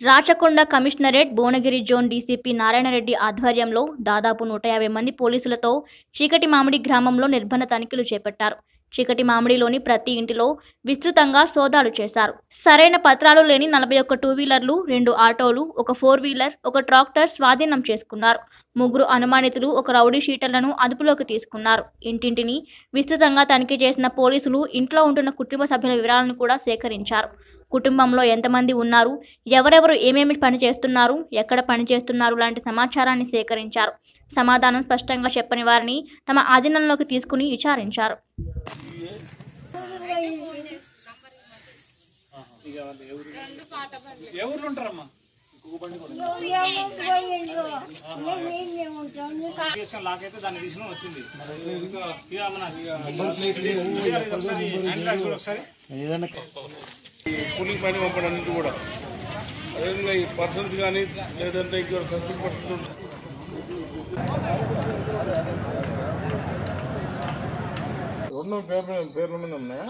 Rachakonda commissionerate Bhuvanagiri zone DCP Narayanareddy ఆధ్వర్యంలో దాదాపు నూట యాభై మంది పోలీసులతో చీకటి మామిడి గ్రామంలో నిర్బంధ తనిఖీలు చేపట్టారు చీకటి మామిడిలోని ప్రతి ఇంటిలో విస్తృతంగా సోదాలు చేశారు సరైన పత్రాలు లేని నలభై ఒక్క టూ వీలర్లు రెండు ఆటోలు ఒక ఫోర్ వీలర్ ఒక ట్రాక్టర్ స్వాధీనం చేసుకున్నారు ముగ్గురు అనుమానితులు ఒక రౌడీ షీటర్లను అదుపులోకి తీసుకున్నారు ఇంటింటిని విస్తృతంగా తనిఖీ చేసిన పోలీసులు ఇంట్లో ఉంటున్న కుటుంబ సభ్యుల వివరాలను కూడా సేకరించారు కుటుంబంలో ఎంతమంది ఉన్నారు ఎవరెవరు ఏమేమి పని చేస్తున్నారు ఎక్కడ పని చేస్తున్నారు లాంటి సమాచారాన్ని సేకరించారు సమాధానం స్పష్టంగా చెప్పని వారిని తమ ఆధీనంలోకి తీసుకుని విచారించారు ఎవరు ఉంటారమ్మా కేసు లాక్ అయితే దాన్ని తీసుకుని వచ్చింది ఇంకా ఇక మన ఇది ఒకసారి హ్యాండ్ బ్యాగ్ చూడు ఒకసారి కూలింగ్ పని పంపడానికి కూడా అదేవిధంగా ఈ పర్సన్స్ కానీ లేదంటే ఇక్కడ సస్పెండ్ పర్సన్స్ రెండు పేర్ల పేర్ల మీద ఉన్నాయా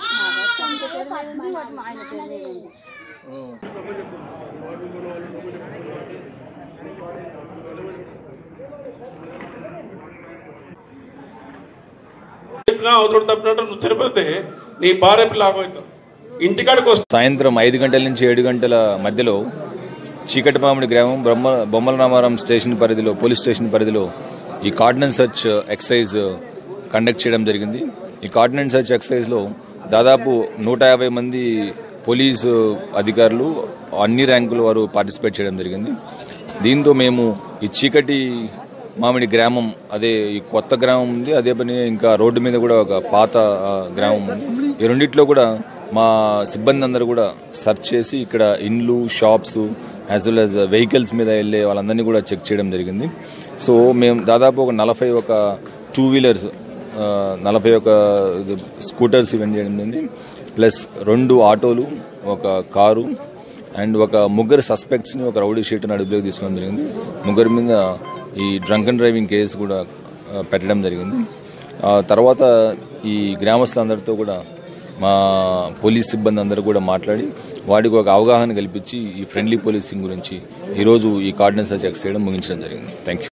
చెప్పినా అవతల తప్పినట్టు నువ్వు చనిపోతే నీ భార్య పిల్ల ఆగవుతావు ఇంటికాడికి వస్తే సాయంత్రం ఐదు గంటల నుంచి ఏడు గంటల మధ్యలో చీకటిమామిడి గ్రామం బ్రహ్మ బొమ్మల రామారం స్టేషన్ పరిధిలో పోలీస్ స్టేషన్ పరిధిలో ఈ కార్డినెన్స్ సర్చ్ ఎక్సైజ్ కండక్ట్ చేయడం జరిగింది ఈ కార్డినెన్స్ సర్చ్ ఎక్సైజ్లో దాదాపు నూట యాభై మంది పోలీసు అధికారులు అన్ని ర్యాంకుల వారు పార్టిసిపేట్ చేయడం జరిగింది దీంతో మేము ఈ చీకటి మామిడి గ్రామం అదే ఈ కొత్త గ్రామం ఉంది అదే పని ఇంకా రోడ్డు మీద కూడా ఒక పాత ఆ, గ్రామం ఉంది ఈ రెండిట్లో కూడా మా సిబ్బంది అందరూ కూడా సెర్చ్ చేసి ఇక్కడ ఇండ్లు shops as well as vehicles మీద వెళ్ళే వాళ్ళందరినీ కూడా చెక్ చేయడం జరిగింది సో మేము దాదాపు ఒక నలభై ఒక టూ వీలర్స్ నలభై ఒక స్కూటర్స్ ఇవన్నీ చేయడం జరిగింది ప్లస్ రెండు ఆటోలు ఒక కారు అండ్ ఒక ముగ్గురు సస్పెక్ట్స్ని ఒక రౌడీ షీట్ని అడుగులోకి తీసుకోవడం జరిగింది ముగ్గురి మీద ఈ డ్రంక్ అండ్ డ్రైవింగ్ కేసు కూడా ఆ, పెట్టడం జరిగింది ఆ తర్వాత ఈ గ్రామస్తులందరితో కూడా మా పోలీస్ సిబ్బంది అందరూ కూడా మాట్లాడి వాడికి ఒక అవగాహన కల్పించి ఈ ఫ్రెండ్లీ పోలీసింగ్ గురించి ఈరోజు ఈ కార్డినెన్స్ చెక్ చేయడం ముగించడం జరిగింది థ్యాంక్ యూ